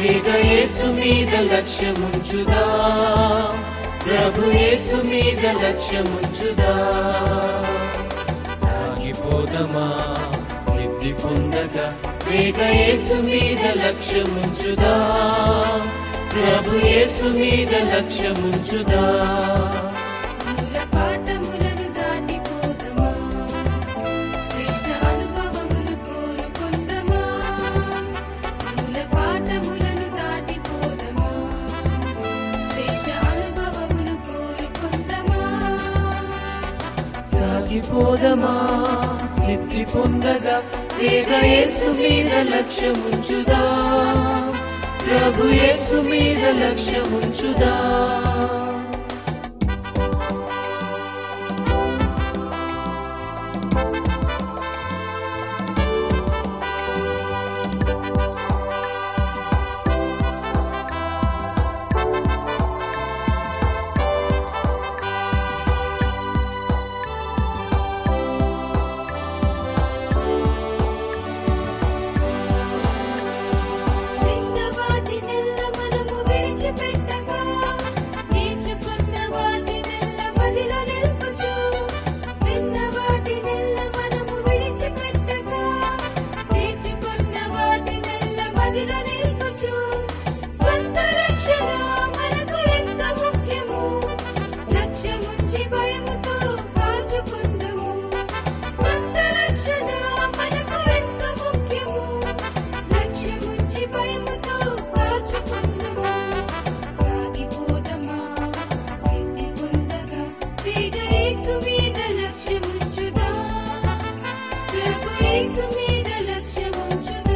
వేగ యేసు మీద లక్ష్యముంచుదా ప్రభు యేసు మీద లక్ష్యముంచుదా సాగిపోదమా సిద్ధి పొందగా వేగ యేసు మీద లక్ష్యముంచుదా ప్రభు యేసు మీద లక్ష్యముంచుదా మూల పాఠములను దాటిపోదమా శ్రేష్ఠ అనుభవములు కోరుకుందమా మూల పాఠములను దాటిపోదమా శ్రేష్ఠ అనుభవములు కోరుకుందమా సాగిపోదమా సిద్ధి పొందగా వేగ యేసు మీద లక్ష్యముంచుదా ప్రభు యేసు మీద లక్ష్యముంచుదా చిన్న వాటినెల్ల మనము విడిచిపెట్టగా నేర్చుకున్న వాటినెల్ల మదిలో నిలుపుచు చిన్న వాటినెల్ల మనము విడిచిపెట్టగా నేర్చుకున్న వాటినెల్ల మదిలో నిలుపుచు స్వంత రక్షణ మనకు ఎంత ముఖ్యము లక్ష్యముంచి భయముతో కాచుకుందుము స్వంత రక్షణ మనకు ఎంత ముఖ్యము లక్ష్యముంచి భయముతో కాచుకుందుము సాగిపోదమా సిద్ధి పొందగా వేగ యేసు మీద లక్ష్యముంచుదా ప్రభు యేసు మీద లక్ష్యముంచుదా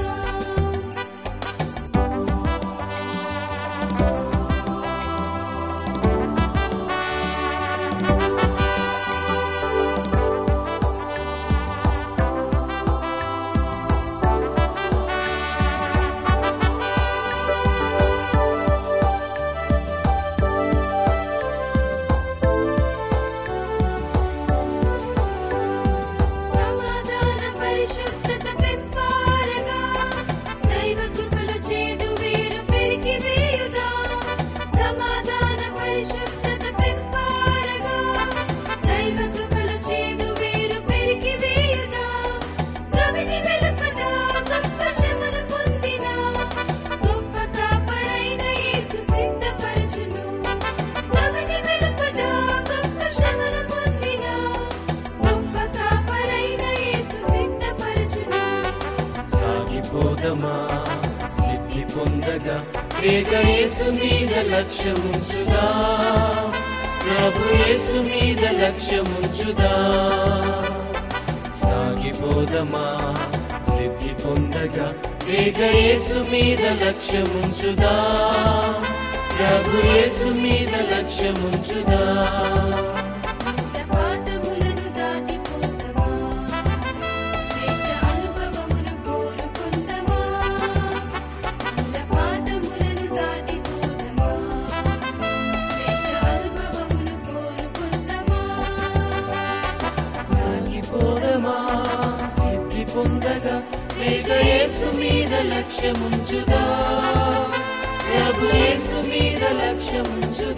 సమాధాన పరిశుద్ధత పెంపారగా దైవ కృపలు చేదు వేరు పెరికి వేయుదా సమాధాన పరిశుద్ధత పెంపారగా దైవ కృపలు చేదు వేరు పెరికి వేయుదా గవిని వెలుపట గొప్ప శ్రమను పొందిన గొప్ప కాపరైన యేసు సిద్ధపరచును గవిని వెలుపట గొప్ప శ్రమను పొందిన గొప్ప కాపరైన యేసు సిద్ధపరచును సాగిపోదమా సిద్ధి పొందగా వేగ యేసు మీద లక్ష్యముంచుదా ప్రభు యేసు మీద లక్ష్యముంచుదా సాగిపోదమా సిద్ధి పొందగా వేగ యేసు మీద లక్ష్యముంచుదా ప్రభు యేసు మీద లక్ష్యముంచుదా మూల పాఠములను దాటిపోదమా శ్రేష్ఠ అనుభవమును కోరుకుందమా మూల పాఠములను దాటిపోదమా శ్రేష్ఠ అనుభవమును కోరుకుందమా సాగిపోదమా సిద్ధి పొందగా వేగ యేసు మీద లక్ష్యముంచుదా ప్రభు యేసు మీద లక్ష్యముంచుదా